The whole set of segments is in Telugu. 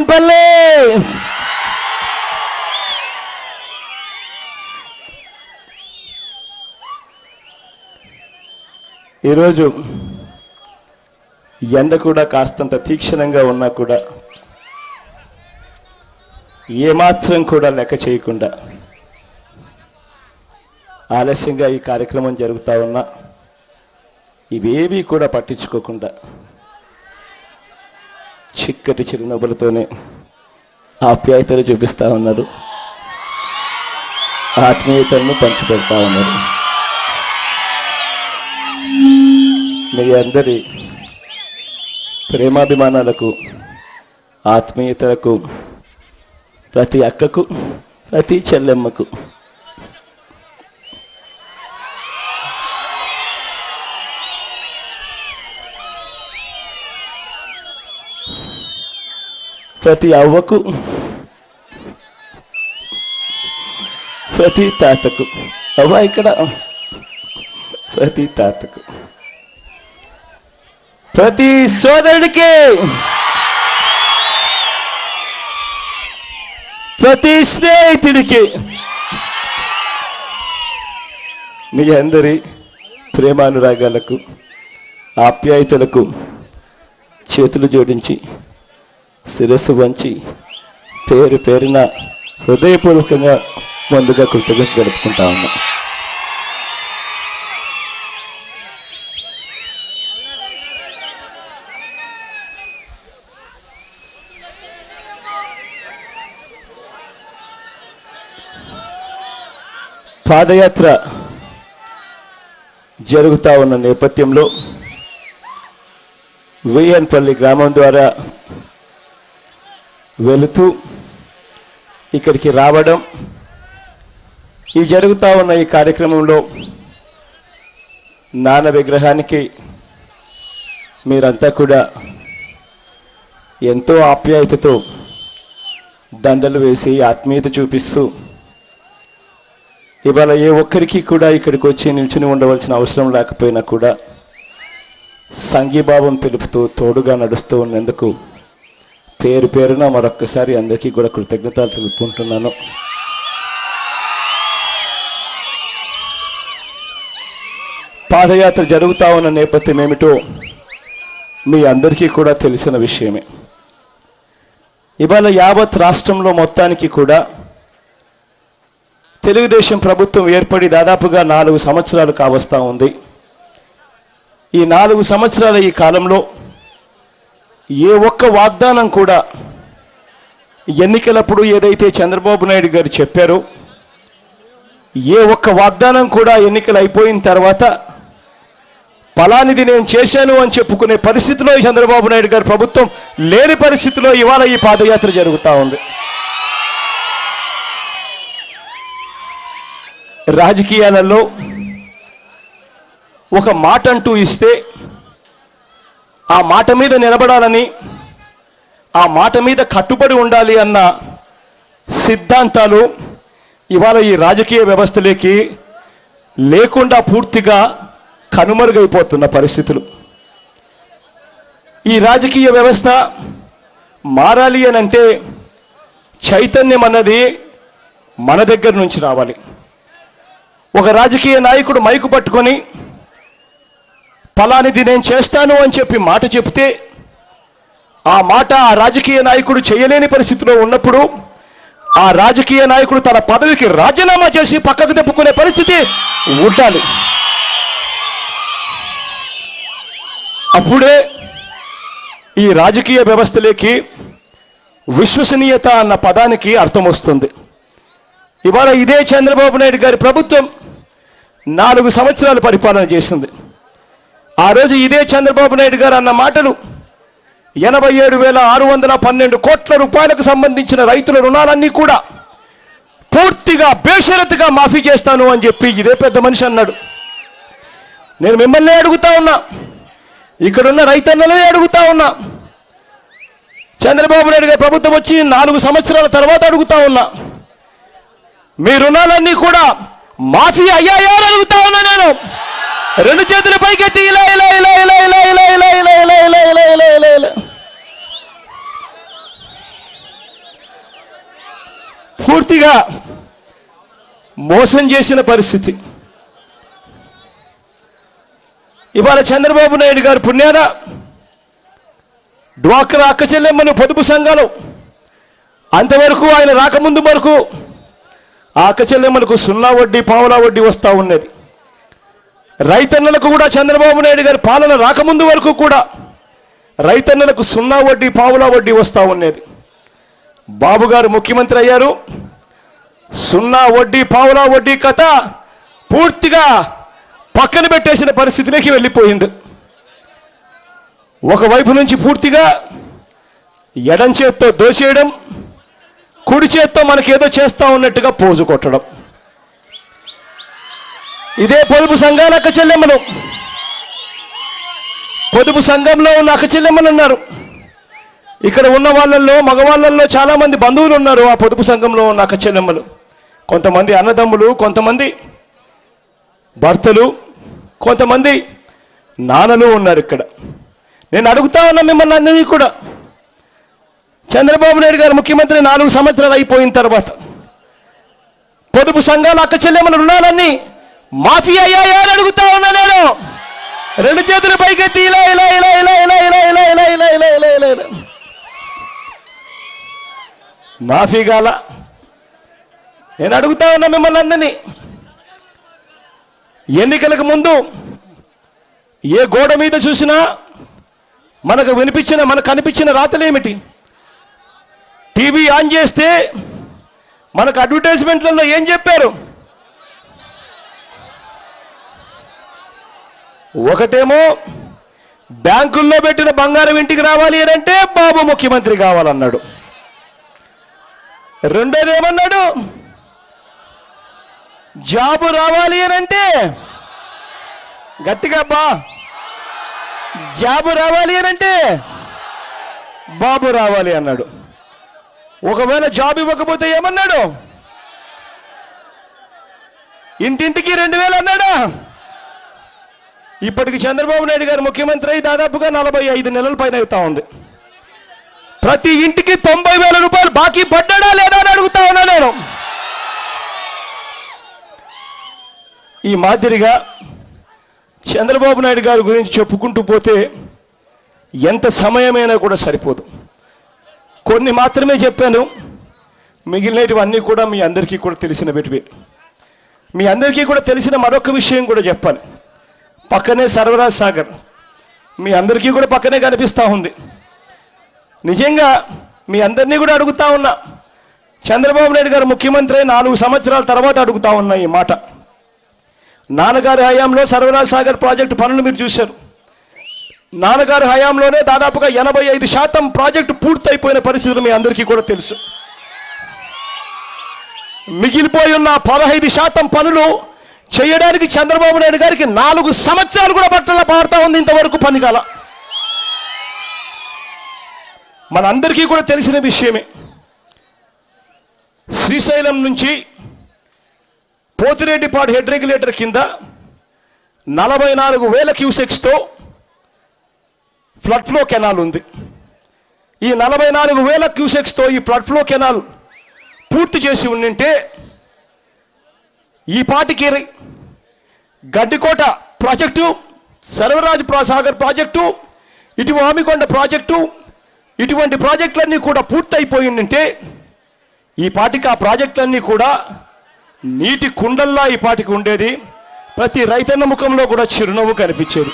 వేయంపల్లి ఈరోజు ఎండ కూడా కాస్తంత తీక్షణంగా ఉన్నా కూడా ఏమాత్రం కూడా లెక్క చేయకుండా ఆలస్యంగా ఈ కార్యక్రమం జరుగుతూ ఉన్నా ఇవేవి కూడా పట్టించుకోకుండా చిక్కటి చిరునవ్వులతోనే ఆప్యాయతలు చూపిస్తా ఉన్నారు ఆత్మీయతలను పంచిపెడతా ఉన్నారు మీ అందరి ప్రేమాభిమానాలకు ఆత్మీయతలకు ప్రతి అక్కకు ప్రతి చెల్లెమ్మకు ప్రతి అవ్వకు ప్రతి తాతకు అవ్వ ఇక్కడ ప్రతి తాతకు ప్రతి సోదరుడికి ప్రతి స్నేహితుడికి మీ అందరి ప్రేమానురాగాలకు ఆప్యాయతలకు చేతులు జోడించి శిరస్సు వంచి పేరు పేరున హృదయపూర్వకంగా ముందుగా కృతజ్ఞత జరుపుకుంటా ఉన్నా పాదయాత్ర జరుగుతా ఉన్న నేపథ్యంలో వేయన్పల్లి గ్రామం ద్వారా వెళుతూ ఇక్కడికి రావడం ఈ జరుగుతూ ఉన్న ఈ కార్యక్రమంలో నాన్న విగ్రహానికి మీరంతా కూడా ఎంతో ఆప్యాయతతో దండలు వేసి ఆత్మీయత చూపిస్తూ ఇవాళ ఏ ఒక్కరికి కూడా ఇక్కడికి వచ్చి నిల్చుని ఉండవలసిన అవసరం లేకపోయినా కూడా సంఘీభావం తెలుపుతూ తోడుగా నడుస్తూ ఉన్నందుకు పేరు పేరున మరొక్కసారి అందరికీ కూడా కృతజ్ఞతలు తెలుపుకుంటున్నాను పాదయాత్ర జరుగుతూ ఉన్న నేపథ్యం ఏమిటో మీ అందరికీ కూడా తెలిసిన విషయమే ఇవాళ యావత్ రాష్ట్రంలో మొత్తానికి కూడా తెలుగుదేశం ప్రభుత్వం ఏర్పడి దాదాపుగా నాలుగు సంవత్సరాలు కావస్తా ఉంది ఈ నాలుగు సంవత్సరాల ఈ కాలంలో ఏ ఒక్క వాగ్దానం కూడా ఎన్నికలప్పుడు ఏదైతే చంద్రబాబు నాయుడు గారు చెప్పారో ఏ ఒక్క వాగ్దానం కూడా ఎన్నికలు అయిపోయిన తర్వాత ఫలానిది నేను చేశాను అని చెప్పుకునే పరిస్థితిలో ఈ చంద్రబాబు నాయుడు గారి ప్రభుత్వం లేని పరిస్థితిలో ఇవాళ ఈ పాదయాత్ర జరుగుతూ ఉంది రాజకీయాలలో ఒక మాట అంటూ ఇస్తే ఆ మాట మీద నిలబడాలని ఆ మాట మీద కట్టుబడి ఉండాలి అన్న సిద్ధాంతాలు ఇవాళ ఈ రాజకీయ వ్యవస్థలోకి లేకుండా పూర్తిగా కనుమరుగైపోతున్న పరిస్థితులు ఈ రాజకీయ వ్యవస్థ మారాలి అని అంటే చైతన్యం అన్నది మన దగ్గర నుంచి రావాలి ఒక రాజకీయ నాయకుడు మైకు పట్టుకొని ఫలానిది నేను చేస్తాను అని చెప్పి మాట చెప్తే ఆ మాట ఆ రాజకీయ నాయకుడు చేయలేని పరిస్థితిలో ఉన్నప్పుడు ఆ రాజకీయ నాయకుడు తన పదవికి రాజీనామా చేసి పక్కకు తెప్పుకునే పరిస్థితి ఉండాలి అప్పుడే ఈ రాజకీయ వ్యవస్థలోకి విశ్వసనీయత అన్న పదానికి అర్థం వస్తుంది ఇవాళ ఇదే చంద్రబాబు నాయుడు గారి ప్రభుత్వం నాలుగు సంవత్సరాలు పరిపాలన చేసింది ఆ రోజు ఇదే చంద్రబాబు నాయుడు గారు అన్న మాటలు ఎనభై ఏడు వేల ఆరు వందల పన్నెండు కోట్ల రూపాయలకు సంబంధించిన రైతుల రుణాలన్నీ కూడా పూర్తిగా బేషరతుగా మాఫీ చేస్తాను అని చెప్పి ఇదే పెద్ద మనిషి అన్నాడు నేను మిమ్మల్ని అడుగుతా ఉన్నా ఇక్కడున్న రైతన్నలనే అడుగుతా ఉన్నా చంద్రబాబు నాయుడు గారి ప్రభుత్వం వచ్చి నాలుగు సంవత్సరాల తర్వాత అడుగుతా ఉన్నా మీ రుణాలన్నీ కూడా మాఫీ అయ్యాయా అని అడుగుతా ఉన్నా నేను రెండు చేతుల పైకెత్తి ఇలా ఇలా ఇలా ఇలా ఇలా ఇలా ఇలా ఇలా ఇలా ఇలా ఇలా ఇలా ఇలా ఇలా పూర్తిగా మోసం చేసిన పరిస్థితి ఇవాళ చంద్రబాబు నాయుడు గారు పుణ్యాన డ్వాక్రా అక్క చెల్లెమ్మను పొదుపు సంఘాలు అంతవరకు ఆయన రాకముందు వరకు ఆ అక్క చెల్లెమ్మలకు సున్నా వడ్డీ పావులా వడ్డీ వస్తూ ఉన్నది రైతన్నలకు కూడా చంద్రబాబు నాయుడు గారి పాలన రాకముందు వరకు కూడా రైతన్నలకు సున్నా వడ్డీ పావులా వడ్డీ వస్తూ ఉన్నది బాబు గారు ముఖ్యమంత్రి అయ్యారు సున్నా వడ్డీ పావులా వడ్డీ కథ పూర్తిగా పక్కన పెట్టేసిన పరిస్థితిలోకి వెళ్ళిపోయింది ఒకవైపు నుంచి పూర్తిగా ఎడం చేత్తో దోచేయడం కుడి చేత్తో మనకేదో చేస్తా ఉన్నట్టుగా పోజు కొట్టడం ఇదే పొదుపు సంఘాల అక్క చెల్లెమ్మలు పొదుపు సంఘంలో ఉన్న అక్క చెల్లెమ్మలు ఉన్నారు ఇక్కడ ఉన్న వాళ్ళల్లో మగవాళ్ళల్లో చాలా మంది బంధువులు ఉన్నారు ఆ పొదుపు సంఘంలో ఉన్న అక్క చెల్లెమ్మలు కొంతమంది అన్నదమ్ములు కొంతమంది భర్తలు కొంతమంది నాన్నలు ఉన్నారు ఇక్కడ నేను అడుగుతా ఉన్నా మిమ్మల్ని అందరినీ కూడా చంద్రబాబు నాయుడు గారు ముఖ్యమంత్రి నాలుగు సంవత్సరాలు అయిపోయిన తర్వాత పొదుపు సంఘాల అక్క చెల్లెమ్మల రుణాలన్నీ మాఫీ అయ్యాయా అని అడుగుతా ఉన్నా నేను రెండు చేతులు పైకెత్తి ఇలా ఇలా ఇలా ఇలా ఇలా ఇలా ఇలా ఇలా ఇలా ఇలా ఇలా ఇలా ఇలా మాఫీ కాల నేను అడుగుతా ఉన్నా మిమ్మల్ని అందరినీ ఎన్నికలకు ముందు ఏ గోడ మీద చూసినా మనకు వినిపించిన మనకు కనిపించిన రాతలేమిటి టీవీ ఆన్ చేస్తే మనకు అడ్వర్టైజ్మెంట్లలో ఏం చెప్పారు ఒకటేమో బ్యాంకుల్లో పెట్టిన బంగారం ఇంటికి రావాలి అని అంటే బాబు ముఖ్యమంత్రి కావాలన్నాడు రెండోది ఏమన్నాడు జాబు రావాలి అని అంటే గట్టిగా బా జాబు రావాలి అని అంటే బాబు రావాలి అన్నాడు ఒకవేళ జాబ్ ఇవ్వకపోతే ఏమన్నాడు ఇంటింటికి రెండు వేలు అన్నాడా ఇప్పటికి చంద్రబాబు నాయుడు గారు ముఖ్యమంత్రి అయి దాదాపుగా నలభై ఐదు నెలల పైన అవుతా ఉంది ప్రతి ఇంటికి తొంభై వేల రూపాయలు బాకీ పడ్డాడా లేదా అని అడుగుతా ఉన్నా నేను ఈ మాదిరిగా చంద్రబాబు నాయుడు గారి గురించి చెప్పుకుంటూ పోతే ఎంత సమయమైనా కూడా సరిపోదు కొన్ని మాత్రమే చెప్పాను మిగిలినవన్నీ కూడా మీ అందరికీ కూడా తెలిసిన పెట్టువే మీ అందరికీ కూడా తెలిసిన మరొక విషయం కూడా చెప్పాలి పక్కనే సర్వరాజ్ సాగర్ మీ అందరికీ కూడా పక్కనే కనిపిస్తూ ఉంది నిజంగా మీ అందరినీ కూడా అడుగుతా ఉన్నా చంద్రబాబు నాయుడు గారు ముఖ్యమంత్రి అయి నాలుగు సంవత్సరాల తర్వాత అడుగుతా ఉన్నా ఈ మాట నాన్నగారి హయాంలో సర్వరాజ్ సాగర్ ప్రాజెక్టు పనులు మీరు చూశారు నాన్నగారి హయాంలోనే దాదాపుగా ఎనభై ఐదు శాతం ప్రాజెక్టు పూర్తయిపోయిన పరిస్థితులు మీ అందరికీ కూడా తెలుసు మిగిలిపోయి ఉన్న పదహైదు శాతం పనులు చేయడానికి చంద్రబాబు నాయుడు గారికి నాలుగు సంవత్సరాలు కూడా బట్టల పాడుతూ ఉంది ఇంతవరకు పని కాల మనందరికీ కూడా తెలిసిన విషయమే శ్రీశైలం నుంచి పోతిరెడ్డిపాడు హెడ్ రెగ్యులేటర్ కింద నలభై నాలుగు వేల క్యూసెక్స్తో ఫ్లడ్ ఫ్లో కెనాల్ ఉంది ఈ నలభై నాలుగు వేల క్యూసెక్స్తో ఈ ఫ్లడ్ ఫ్లో కెనాల్ పూర్తి చేసి ఉండింటే ఈ పాటికి గడ్డికోట ప్రాజెక్టు సర్వరాజ్ ప్రా- సాగర్ ప్రాజెక్టు ఇటు వామికొండ ప్రాజెక్టు ఇటువంటి ప్రాజెక్టులన్నీ కూడా పూర్తయిపోయిందంటే ఈ పాటికి ఆ ప్రాజెక్టులన్నీ కూడా నీటి కుండల్లా ఈ పాటికి ఉండేది ప్రతి రైతన్న ముఖంలో కూడా చిరునవ్వు కనిపించేది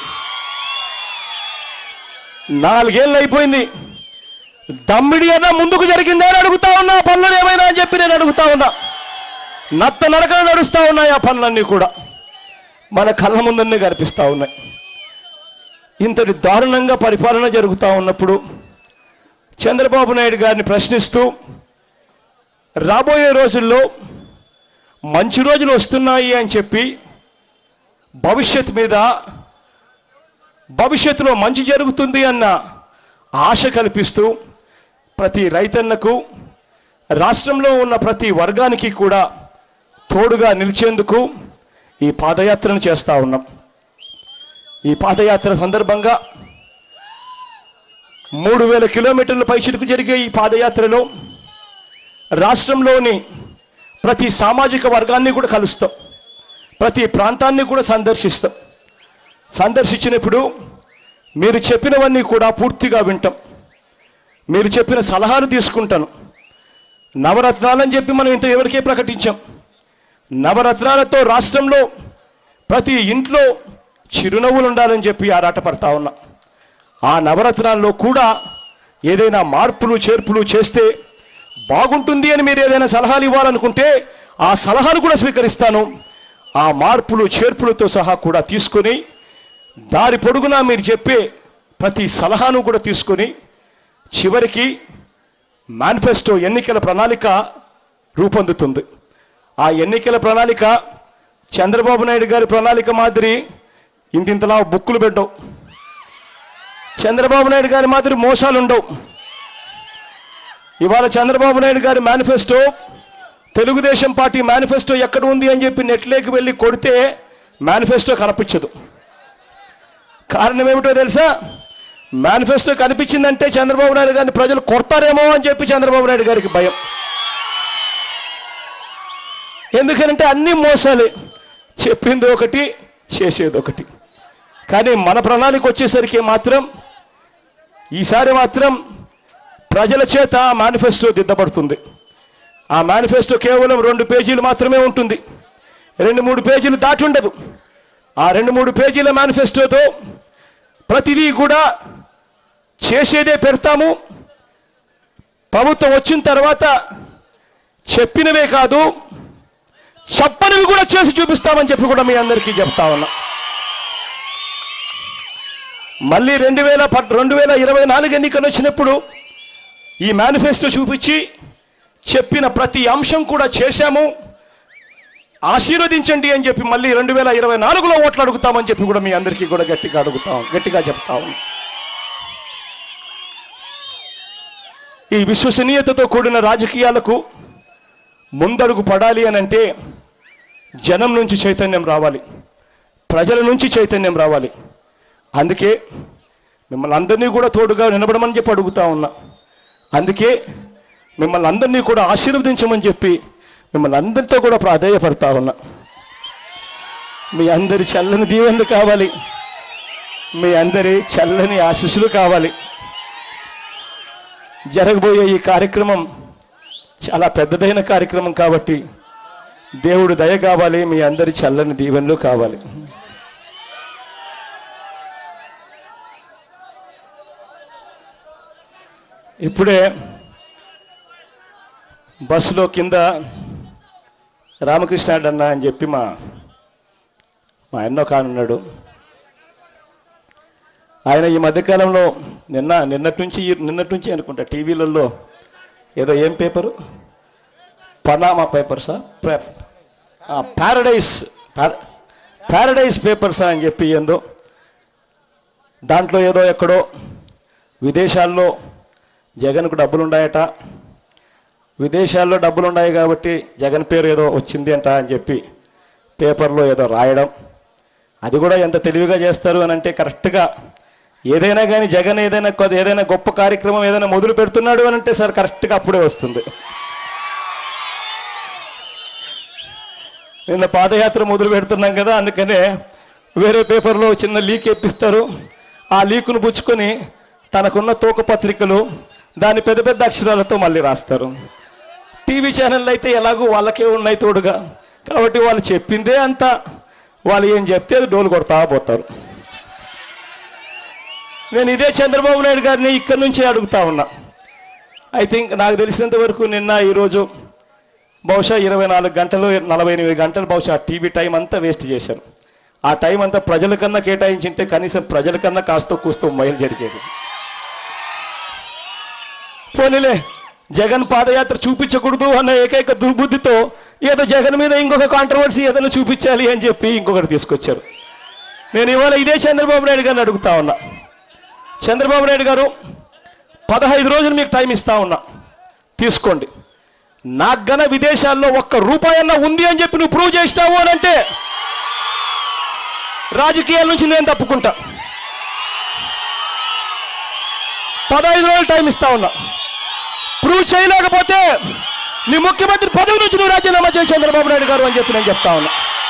నాలుగేళ్ళు అయిపోయింది దమ్మిడి అన్న ముందుకు జరిగిందే అని అడుగుతా ఉన్నా ఆ పనులు ఏమైనా అని చెప్పి నేను అడుగుతా ఉన్నా నత్త నరకలు నడుస్తూ ఉన్నాయి ఆ పనులన్నీ కూడా మన కళ్ళ ముందన్నే కనిపిస్తూ ఉన్నాయి ఇంతటి దారుణంగా పరిపాలన జరుగుతూ ఉన్నప్పుడు చంద్రబాబు నాయుడు గారిని ప్రశ్నిస్తూ రాబోయే రోజుల్లో మంచి రోజులు వస్తున్నాయి అని చెప్పి భవిష్యత్ మీద భవిష్యత్తులో మంచి జరుగుతుంది అన్న ఆశ కల్పిస్తూ ప్రతి రైతన్నకు రాష్ట్రంలో ఉన్న ప్రతి వర్గానికి కూడా తోడుగా నిలిచేందుకు ఈ పాదయాత్రను చేస్తూ ఉన్నాం ఈ పాదయాత్ర సందర్భంగా మూడు వేల కిలోమీటర్ల పైచిలకు జరిగే ఈ పాదయాత్రలో రాష్ట్రంలోని ప్రతి సామాజిక వర్గాన్ని కూడా కలుస్తాం ప్రతి ప్రాంతాన్ని కూడా సందర్శిస్తాం సందర్శించినప్పుడు మీరు చెప్పినవన్నీ కూడా పూర్తిగా వింటాం మీరు చెప్పిన సలహాలు తీసుకుంటాను నవరత్నాలని చెప్పి మనం ఇంత ఎవరికే ప్రకటించాం నవరత్నాలతో రాష్ట్రంలో ప్రతి ఇంట్లో చిరునవ్వులు ఉండాలని చెప్పి ఆరాటపడతా ఉన్నా ఆ నవరత్నాల్లో కూడా ఏదైనా మార్పులు చేర్పులు చేస్తే బాగుంటుంది అని మీరు ఏదైనా సలహాలు ఇవ్వాలనుకుంటే ఆ సలహాలు కూడా స్వీకరిస్తాను ఆ మార్పులు చేర్పులతో సహా కూడా తీసుకొని దారి పొడుగునా మీరు చెప్పే ప్రతి సలహాను కూడా తీసుకొని చివరికి మేనిఫెస్టో ఎన్నికల ప్రణాళిక రూపొందుతుంది ఆ ఎన్నికల ప్రణాళిక చంద్రబాబు నాయుడు గారి ప్రణాళిక మాదిరి ఇంతింతలా బుక్కులు పెట్టవు చంద్రబాబు నాయుడు గారి మాదిరి మోసాలు ఉండవు ఇవాళ చంద్రబాబు నాయుడు గారి మేనిఫెస్టో తెలుగుదేశం పార్టీ మేనిఫెస్టో ఎక్కడ ఉంది అని చెప్పి నెట్లోకి వెళ్ళి కొడితే మేనిఫెస్టో కనిపించదు కారణం ఏమిటో తెలుసా మేనిఫెస్టో కనిపించిందంటే చంద్రబాబు నాయుడు గారిని ప్రజలు కొడతారేమో అని చెప్పి చంద్రబాబు నాయుడు గారికి భయం ఎందుకనంటే అన్ని మోసాలే చెప్పింది ఒకటి చేసేది ఒకటి కానీ మన ప్రణాళిక వచ్చేసరికి మాత్రం ఈసారి మాత్రం ప్రజల చేత మేనిఫెస్టో దిద్దబడుతుంది ఆ మేనిఫెస్టో కేవలం రెండు పేజీలు మాత్రమే ఉంటుంది రెండు మూడు పేజీలు దాటి ఉండదు ఆ రెండు మూడు పేజీల మేనిఫెస్టోతో ప్రతిదీ కూడా చేసేదే పెడతాము ప్రభుత్వం వచ్చిన తర్వాత చెప్పినవే కాదు చెప్పనివి కూడా చేసి చూపిస్తామని చెప్పి కూడా మీ అందరికీ చెప్తా ఉన్నా మళ్ళీ రెండు వేల పద్ రెండు వేల ఇరవై నాలుగు ఎన్నికలు వచ్చినప్పుడు ఈ మేనిఫెస్టో చూపించి చెప్పిన ప్రతి అంశం కూడా చేశాము ఆశీర్వదించండి అని చెప్పి మళ్ళీ రెండు వేల ఇరవై నాలుగులో ఓట్లు అడుగుతామని చెప్పి కూడా మీ అందరికీ కూడా గట్టిగా అడుగుతాం గట్టిగా చెప్తాము ఈ విశ్వసనీయతతో కూడిన రాజకీయాలకు ముందడుగు పడాలి అని అంటే జనం నుంచి చైతన్యం రావాలి ప్రజల నుంచి చైతన్యం రావాలి అందుకే మిమ్మల్ని అందరినీ కూడా తోడుగా నిలబడమని చెప్పి అడుగుతా ఉన్నా అందుకే మిమ్మల్ని అందరినీ కూడా ఆశీర్వదించమని చెప్పి మిమ్మల్ని అందరితో కూడా ప్రాధేయపడతా ఉన్నా మీ అందరి చల్లని దీవెనలు కావాలి మీ అందరి చల్లని ఆశీస్సులు కావాలి జరగబోయే ఈ కార్యక్రమం చాలా పెద్దదైన కార్యక్రమం కాబట్టి దేవుడు దయ కావాలి మీ అందరి చల్లని దీవెనలు కావాలి ఇప్పుడే బస్సులో కింద రామకృష్ణ అన్న అని చెప్పి మా మా అన్న కానున్నాడు ఆయన ఈ మధ్యకాలంలో నిన్న నిన్నటి నుంచి ఈ- నిన్నటి నుంచి అనుకుంటా టీవీలలో ఏదో ఏం పేపరు పనామా పేపర్సా ప్యారడైస్ ప్యారడైస్ పేపర్సా అని చెప్పి ఏందో దాంట్లో ఏదో ఎక్కడో విదేశాల్లో జగన్కు డబ్బులు ఉన్నాయట విదేశాల్లో డబ్బులు ఉన్నాయి కాబట్టి జగన్ పేరు ఏదో వచ్చింది అంట అని చెప్పి పేపర్లో ఏదో రాయడం అది కూడా ఎంత తెలివిగా చేస్తారు అని అంటే కరెక్ట్గా ఏదైనా కానీ జగన్ ఏదైనా కొద్ది- ఏదైనా గొప్ప కార్యక్రమం ఏదైనా మొదలు పెడుతున్నాడు అని అంటే సార్ కరెక్ట్గా అప్పుడే వస్తుంది నిన్న పాదయాత్ర మొదలు పెడుతున్నాం కదా అందుకనే వేరే పేపర్లో చిన్న లీక్ ఎప్పిస్తారు ఆ లీకును పుచ్చుకొని తనకున్న తోక పత్రికలు దాని పెద్ద పెద్ద అక్షరాలతో మళ్ళీ రాస్తారు టీవీ ఛానళ్ళు అయితే ఎలాగో వాళ్ళకే ఉన్నాయి తోడుగా కాబట్టి వాళ్ళు చెప్పిందే అంతా వాళ్ళు ఏం చెప్తే అది డోలు కొడతా పోతారు నేను ఇదే చంద్రబాబు నాయుడు గారిని ఇక్కడి నుంచి అడుగుతా ఉన్నా ఐ థింక్ నాకు తెలిసినంత వరకు నిన్న ఈరోజు బహుశా ఇరవై నాలుగు గంటలు నలభై ఎనిమిది గంటలు బహుశా టీవీ టైం అంతా వేస్ట్ చేశాను ఆ టైం అంతా ప్రజల కన్నా కేటాయించింటే కనీసం ప్రజల కన్నా కాస్త కూస్తూ మైలు జరిగేది పోనీలే జగన్ పాదయాత్ర చూపించకూడదు అన్న ఏకైక దుర్బుద్ధితో ఏదో జగన్ మీద ఇంకొక కాంట్రవర్సీ ఏదైనా చూపించాలి అని చెప్పి ఇంకొకటి తీసుకొచ్చారు నేను ఇవాళ ఇదే చంద్రబాబు నాయుడు గారిని అడుగుతా ఉన్నా చంద్రబాబు నాయుడు గారు పదహైదు రోజులు మీకు టైం ఇస్తా ఉన్నా తీసుకోండి నాకు గన విదేశాల్లో ఒక్క రూపాయన్నా ఉంది అని చెప్పి నువ్వు ప్రూవ్ చేస్తావు అని అంటే రాజకీయాల నుంచి నేను తప్పుకుంటా పదహైదు రోజులు టైం ఇస్తా ఉన్నా ప్రూవ్ చేయలేకపోతే నీ ముఖ్యమంత్రి పదవి నుంచి నువ్వు రాజీనామా చేయి చంద్రబాబు నాయుడు గారు అని చెప్పి నేను చెప్తా ఉన్నా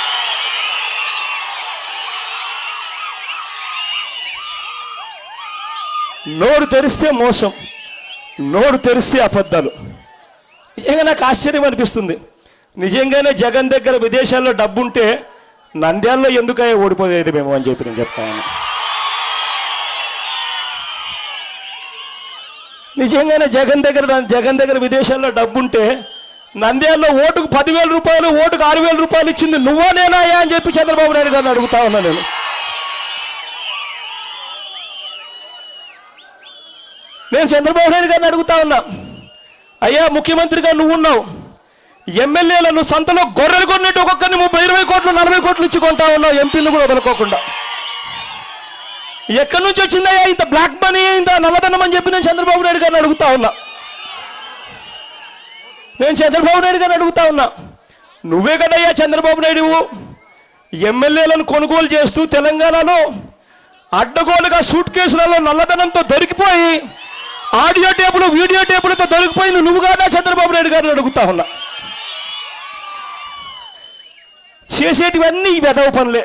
నోరు తెరిస్తే మోసం నోరు తెరిస్తే అబద్ధాలు నిజంగా నాకు ఆశ్చర్యం అనిపిస్తుంది నిజంగానే జగన్ దగ్గర విదేశాల్లో డబ్బుంటే నంద్యాలలో ఎందుకయ్యా ఓడిపోయేది మేము అని చెప్పి నేను చెప్తాను నిజంగానే జగన్ దగ్గర జగన్ దగ్గర విదేశాల్లో డబ్బుంటే నంద్యాలలో ఓటుకు పదివేల రూపాయలు ఓటుకు ఆరు వేల రూపాయలు ఇచ్చింది నువ్వా నేనాయా అని చెప్పి చంద్రబాబు నాయుడు గారిని అడుగుతా ఉన్నా నేను నేను చంద్రబాబు నాయుడు గారిని అడుగుతా ఉన్నా అయ్యా ముఖ్యమంత్రిగా నువ్వు ఉన్నావు ఎమ్మెల్యేలను సంతలో గొర్రెలు కొన్నట్టు ఒక్కొక్కరిని ముప్పై ఇరవై కోట్లు నలభై కోట్లు ఇచ్చి కొంటా ఉన్నావు ఎంపీలు కూడా వదులుకోకుండా ఎక్కడి నుంచి వచ్చిందయ్యా ఇంత బ్లాక్ మనీ ఇంత నల్లధనం అని చెప్పి నేను చంద్రబాబు నాయుడు గారిని అడుగుతా ఉన్నా నేను చంద్రబాబు నాయుడు గారిని అడుగుతా ఉన్నా నువ్వే కదయ్యా చంద్రబాబు నాయుడు ఎమ్మెల్యేలను కొనుగోలు చేస్తూ తెలంగాణలో అడ్డగోలుగా సూట్ కేసులలో నల్లధనంతో దొరికిపోయి ఆడియో టేపులు వీడియో టేపులతో దొరికిపోయింది నువ్వు కాదా చంద్రబాబు నాయుడు గారిని అడుగుతా ఉన్నా చేసేటివన్నీ ఈ వెదవ పనులే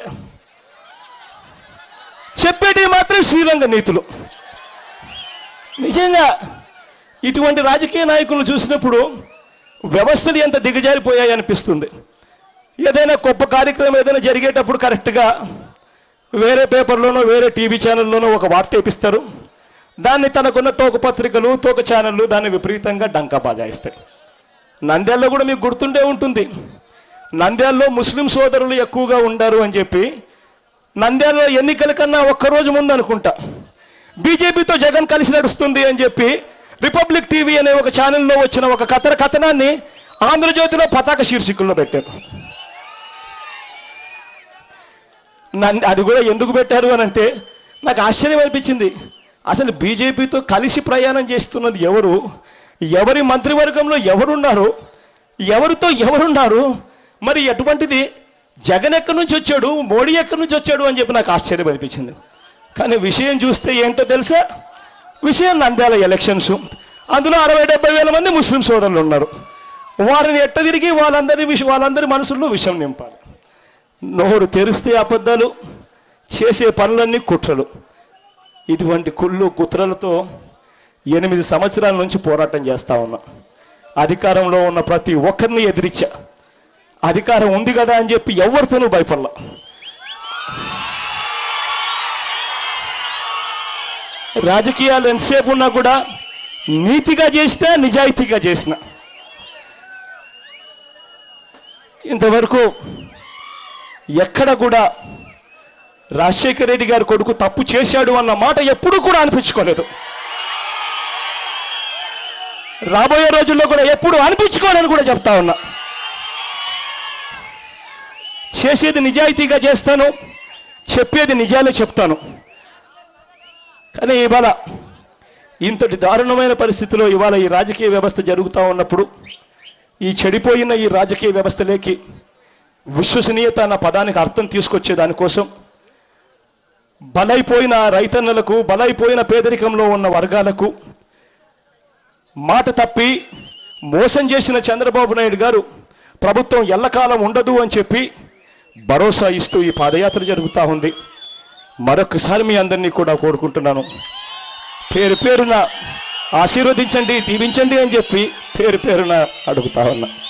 చెప్పేటివి మాత్రం శ్రీరంగ నీతులు నిజంగా ఇటువంటి రాజకీయ నాయకులను చూసినప్పుడు వ్యవస్థలు ఎంత దిగజారిపోయాయి అనిపిస్తుంది ఏదైనా గొప్ప కార్యక్రమం ఏదైనా జరిగేటప్పుడు కరెక్ట్గా వేరే పేపర్లోనో వేరే టీవీ ఛానల్లోనో ఒక వార్త వేపిస్తారు దాన్ని తనకున్న తోక పత్రికలు తోక ఛానళ్ళు దాన్ని విపరీతంగా డంకా బాజాయిస్తాయి నంద్యాలలో కూడా మీకు గుర్తుండే ఉంటుంది నంద్యాలలో ముస్లిం సోదరులు ఎక్కువగా ఉండారు అని చెప్పి నంద్యాలలో ఎన్నికల కన్నా ఒక్కరోజు ముందు అనుకుంటా బీజేపీతో జగన్ కలిసి నడుస్తుంది అని చెప్పి రిపబ్లిక్ టీవీ అనే ఒక ఛానల్లో వచ్చిన ఒక కథన కథనాన్ని ఆంధ్రజ్యోతిలో పతాక శీర్షికల్లో పెట్టారు నన్ను అది కూడా ఎందుకు పెట్టారు అని అంటే నాకు ఆశ్చర్యం అనిపించింది అసలు బీజేపీతో కలిసి ప్రయాణం చేస్తున్నది ఎవరు ఎవరి మంత్రివర్గంలో ఎవరున్నారు ఎవరితో ఎవరున్నారు మరి ఎటువంటిది జగన్ ఎక్కడి నుంచి వచ్చాడు మోడీ ఎక్కడి నుంచి వచ్చాడు అని చెప్పి నాకు ఆశ్చర్యం అనిపించింది కానీ విషయం చూస్తే ఏంటో తెలుసా విషయం నంద్యాల ఎలక్షన్స్ అందులో అరవై డెబ్బై వేల మంది ముస్లిం సోదరులు ఉన్నారు వారిని ఎట్ట తిరిగి వాళ్ళందరి విష వాళ్ళందరి మనసుల్లో విషం నింపాలి నోరు తెరిస్తే అబద్ధాలు చేసే పనులన్నీ కుట్రలు ఇటువంటి కుళ్ళు కుట్రలతో ఎనిమిది సంవత్సరాల నుంచి పోరాటం చేస్తా ఉన్నా అధికారంలో ఉన్న ప్రతి ఒక్కరిని ఎదిరించా అధికారం ఉంది కదా అని చెప్పి ఎవరితోనూ భయపడలా రాజకీయాలు ఎంతసేపు ఉన్నా కూడా నీతిగా చేసినా నిజాయితీగా చేసిన ఇంతవరకు ఎక్కడ కూడా రాజశేఖర రెడ్డి గారి కొడుకు తప్పు చేశాడు అన్న మాట ఎప్పుడూ కూడా అనిపించుకోలేదు రాబోయే రోజుల్లో కూడా ఎప్పుడు అనిపించుకోవాలని కూడా చెప్తా ఉన్నా చేసేది నిజాయితీగా చేస్తాను చెప్పేది నిజాలే చెప్తాను కానీ ఇవాళ ఇంతటి దారుణమైన పరిస్థితిలో ఇవాళ ఈ రాజకీయ వ్యవస్థ జరుగుతూ ఉన్నప్పుడు ఈ చెడిపోయిన ఈ రాజకీయ వ్యవస్థలోకి విశ్వసనీయత అన్న పదానికి అర్థం తీసుకొచ్చే దానికోసం బలైపోయిన రైతన్నలకు బలైపోయిన పేదరికంలో ఉన్న వర్గాలకు మాట తప్పి మోసం చేసిన చంద్రబాబు నాయుడు గారు ప్రభుత్వం ఎల్లకాలం ఉండదు అని చెప్పి భరోసా ఇస్తూ ఈ పాదయాత్ర జరుగుతూ ఉంది మరొకసారి మీ అందరినీ కూడా కోరుకుంటున్నాను పేరు పేరున ఆశీర్వదించండి దీవించండి అని చెప్పి పేరు పేరున అడుగుతా ఉన్నా